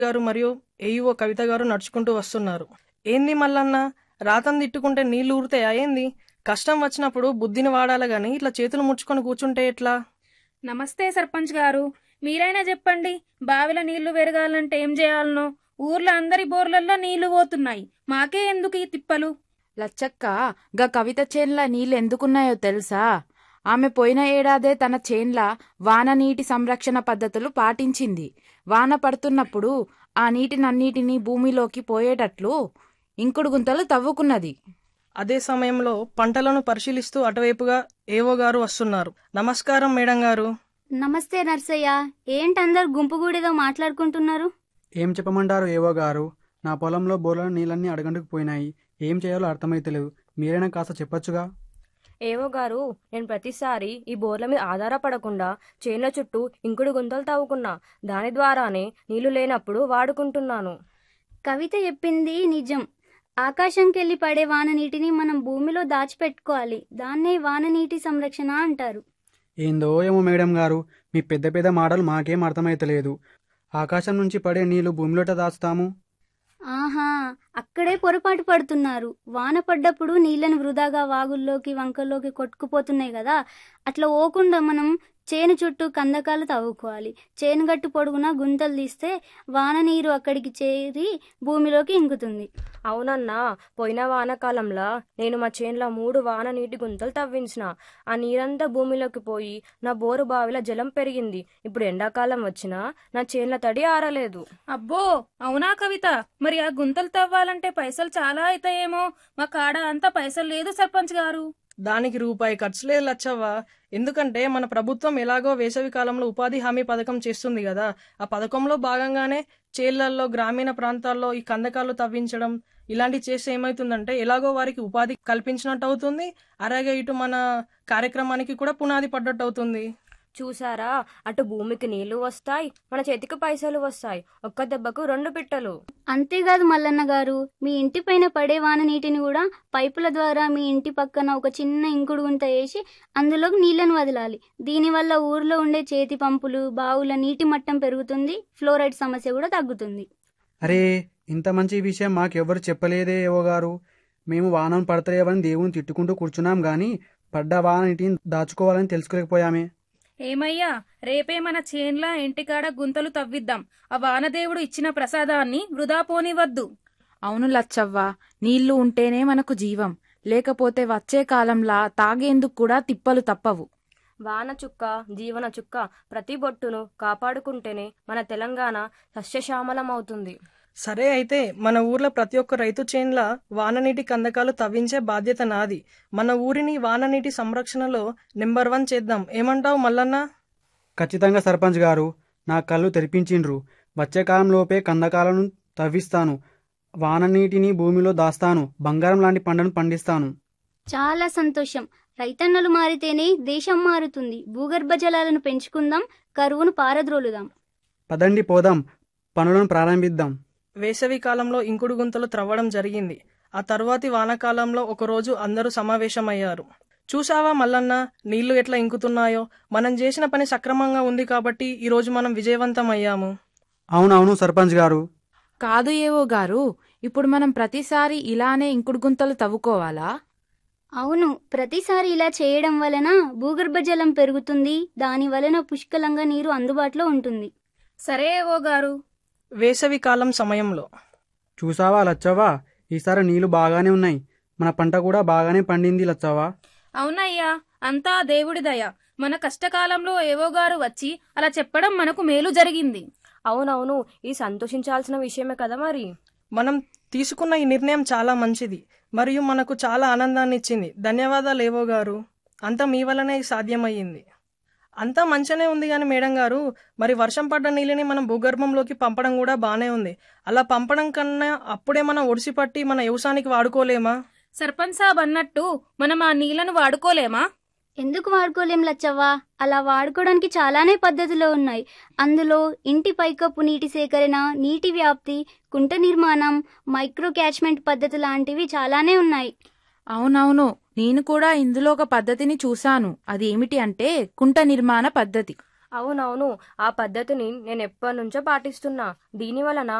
గారు మరియు ఏఈఓ కవిత గారు నడుచుకుంటూ వస్తున్నారు ఏంది మల్లన్న రాతం తిట్టుకుంటే నీళ్లు ఊరుతాయా ఏంది కష్టం వచ్చినప్పుడు బుద్ధిని వాడాలి గాని ఇట్లా చేతులు ముడుచుకొని కూర్చుంటే ఎట్లా నమస్తే సర్పంచ్ గారు మీరైనా చెప్పండి బావిలో నీళ్లు పెరగాలంటే ఏం చేయాలనో ఊర్లో అందరి బోర్లల్లో నీళ్లు పోతున్నాయి మాకే ఎందుకు ఈ తిప్పలు లచ్చక్క గా కవిత చేన్ల నీళ్ళు ఎందుకున్నాయో తెలుసా ఆమె పోయిన ఏడాదే తన చేన్ల వాన నీటి సంరక్షణ పద్ధతులు పాటించింది వాన పడుతున్నప్పుడు ఆ నీటినన్నిటినీ భూమిలోకి పోయేటట్లు ఇంకుడు గుంతలు తవ్వుకున్నది అదే సమయంలో పంటలను పరిశీలిస్తూ అటువైపుగా ఏవో గారు వస్తున్నారు నమస్కారం మేడం గారు నమస్తే నర్సయ్య ఏంటందరు గుంపుగూడేదో మాట్లాడుకుంటున్నారు ఏం చెప్పమంటారు ఏవో గారు నా పొలంలో బోర్ల నీళ్ళన్నీ అడగంటుకు పోయినాయి ఏం చేయాలో అర్థమైతలేదు మీరైనా కాస్త చెప్పొచ్చుగా ఏవో గారు నేను ప్రతిసారి ఈ బోర్ల మీద ఆధారపడకుండా చేన్ల చుట్టూ ఇంకుడు గుంతలు తవ్వుకున్నా దాని ద్వారానే నీళ్లు లేనప్పుడు వాడుకుంటున్నాను కవిత చెప్పింది నిజం ఆకాశంకెళ్ళి పడే వాన నీటిని మనం భూమిలో దాచిపెట్టుకోవాలి దాన్నే వాన నీటి సంరక్షణ అంటారు ఏందో ఏమో మేడం గారు మీ పెద్ద పెద్ద మాటలు మాకేం అర్థమైతలేదు ఆకాశం నుంచి పడే నీళ్లు భూమిలోట దాచుతాము ఆహా అక్కడే పొరపాటు పడుతున్నారు వాన పడ్డప్పుడు నీళ్లను వృధాగా వాగుల్లోకి వంకల్లోకి కొట్టుకుపోతున్నాయి కదా అట్లా ఓకుండా మనం చేను చుట్టూ కందకాలు తవ్వుకోవాలి చేను గట్టు పొడుగున గుంతలు తీస్తే వాన నీరు అక్కడికి చేరి భూమిలోకి ఇంకుతుంది అవునన్నా పోయిన వానకాలంలో నేను మా చేన్ల మూడు వాన నీటి గుంతలు తవ్వించిన ఆ నీరంతా భూమిలోకి పోయి నా బోరు బావిలో జలం పెరిగింది ఇప్పుడు ఎండాకాలం వచ్చినా నా చేన్ల తడి ఆరలేదు అబ్బో అవునా కవిత మరి ఆ గుంతలు తవ్వాలంటే పైసలు చాలా అవుతాయేమో మా కాడ అంత పైసలు లేదు సర్పంచ్ గారు దానికి రూపాయి ఖర్చు లేదు లచ్చవ్వా ఎందుకంటే మన ప్రభుత్వం ఎలాగో వేసవి కాలంలో ఉపాధి హామీ పథకం చేస్తుంది కదా ఆ పథకంలో భాగంగానే చేళ్లల్లో గ్రామీణ ప్రాంతాల్లో ఈ కందకాలు తవ్వించడం ఇలాంటివి చేస్తే ఏమవుతుందంటే ఎలాగో వారికి ఉపాధి కల్పించినట్టు అవుతుంది అలాగే ఇటు మన కార్యక్రమానికి కూడా పునాది పడ్డట్టు అవుతుంది చూసారా అటు భూమికి నీళ్లు వస్తాయి మన చేతికి పైసలు వస్తాయి ఒక్క దెబ్బకు రెండు పిట్టలు అంతేకాదు మల్లన్న గారు మీ ఇంటి పైన పడే వాన నీటిని కూడా పైపుల ద్వారా మీ ఇంటి పక్కన ఒక చిన్న ఇంకుడు గుంత వేసి అందులోకి నీళ్లను వదలాలి దీనివల్ల ఊర్లో ఉండే చేతి పంపులు బావుల నీటి మట్టం పెరుగుతుంది ఫ్లోరైడ్ సమస్య కూడా తగ్గుతుంది అరే ఇంత మంచి విషయం మాకెవ్వరు చెప్పలేదే ఏవో గారు మేము వానం పడతలేవని దేవుని తిట్టుకుంటూ కూర్చున్నాం గాని పడ్డ వాన నీటిని దాచుకోవాలని తెలుసుకోలేకపోయామే ఏమయ్యా రేపే మన చేన్ల ఇంటికాడ గుంతలు తవ్విద్దాం ఆ వానదేవుడు ఇచ్చిన ప్రసాదాన్ని వృధా పోనివద్దు అవును లచ్చవ్వ నీళ్లు ఉంటేనే మనకు జీవం లేకపోతే వచ్చే కాలంలా తాగేందుకు కూడా తిప్పలు తప్పవు వాన చుక్క జీవన చుక్క ప్రతి బొట్టును కాపాడుకుంటేనే మన తెలంగాణ సస్యశ్యామలమవుతుంది సరే అయితే మన ఊర్లో ప్రతి ఒక్క రైతు చేన్ల వాననీటి కందకాలు తవ్వించే బాధ్యత నాది మన ఊరిని వాననీటి సంరక్షణలో నెంబర్ వన్ చేద్దాం ఏమంటావు మల్లన్న ఖచ్చితంగా సర్పంచ్ గారు నా కళ్ళు తెరిపించిండ్రు వచ్చే కాలంలోపే కందకాలను తవ్విస్తాను వాన నీటిని భూమిలో దాస్తాను బంగారం లాంటి పంటను పండిస్తాను చాలా సంతోషం రైతన్నలు మారితేనే దేశం మారుతుంది భూగర్భ జలాలను పెంచుకుందాం కరువును పారద్రోలుదాం పదండి పోదాం పనులను ప్రారంభిద్దాం వేసవి కాలంలో ఇంకుడు గుంతలు త్రవ్వడం జరిగింది ఆ తరువాతి వానాకాలంలో ఒకరోజు అందరూ సమావేశమయ్యారు చూసావా మల్లన్న నీళ్లు ఎట్లా ఇంకుతున్నాయో మనం చేసిన పని సక్రమంగా ఉంది కాబట్టి ఈరోజు మనం విజయవంతం అయ్యాము అవునవును సర్పంచ్ గారు కాదు ఏవో గారు ఇప్పుడు మనం ప్రతిసారి ఇలానే ఇంకుడు గుంతలు తవ్వుకోవాలా అవును ప్రతిసారి ఇలా చేయడం వలన భూగర్భ జలం పెరుగుతుంది దాని వలన పుష్కలంగా నీరు అందుబాటులో ఉంటుంది సరే ఓ గారు వేసవి కాలం సమయంలో చూసావా లచ్చవ్వా ఈసారి నీళ్లు బాగానే ఉన్నాయి మన పంట కూడా బాగానే పండింది లచ్చవ్వా అవునయ్యా అంతా దేవుడి దయ మన కష్టకాలంలో ఏవో గారు వచ్చి అలా చెప్పడం మనకు మేలు జరిగింది అవునవును ఇది సంతోషించాల్సిన విషయమే కదా మరి మనం తీసుకున్న ఈ నిర్ణయం చాలా మంచిది మరియు మనకు చాలా ఆనందాన్ని ఇచ్చింది ధన్యవాదాలు ఏవో గారు అంతా మీ వల్లనే ఇది సాధ్యమయ్యింది అంతా మంచిగానే ఉంది కానీ మేడం గారు మరి వర్షం పడ్డ నీళ్ళని మనం భూగర్భంలోకి పంపడం కూడా బాగానే ఉంది అలా పంపడం కన్నా అప్పుడే మనం ఒడిసి పట్టి మన వ్యవసాయానికి వాడుకోలేమా సర్పంచ్ సాబ్ అన్నట్టు మనం ఆ నీళ్లను వాడుకోలేమా ఎందుకు వాడుకోలేం లచ్చవ్వా అలా వాడుకోవడానికి చాలానే పద్ధతులు ఉన్నాయి అందులో ఇంటి పైకప్పు నీటి సేకరణ నీటి వ్యాప్తి కుంట నిర్మాణం మైక్రో క్యాచ్మెంట్ పద్ధతి లాంటివి చాలానే ఉన్నాయి అవునవును నేను కూడా ఇందులో ఒక పద్ధతిని చూశాను అది ఏమిటి అంటే కుంట నిర్మాణ పద్ధతి అవునవును ఆ పద్ధతిని నేను ఎప్పటి నుంచో పాటిస్తున్నా దీని వలన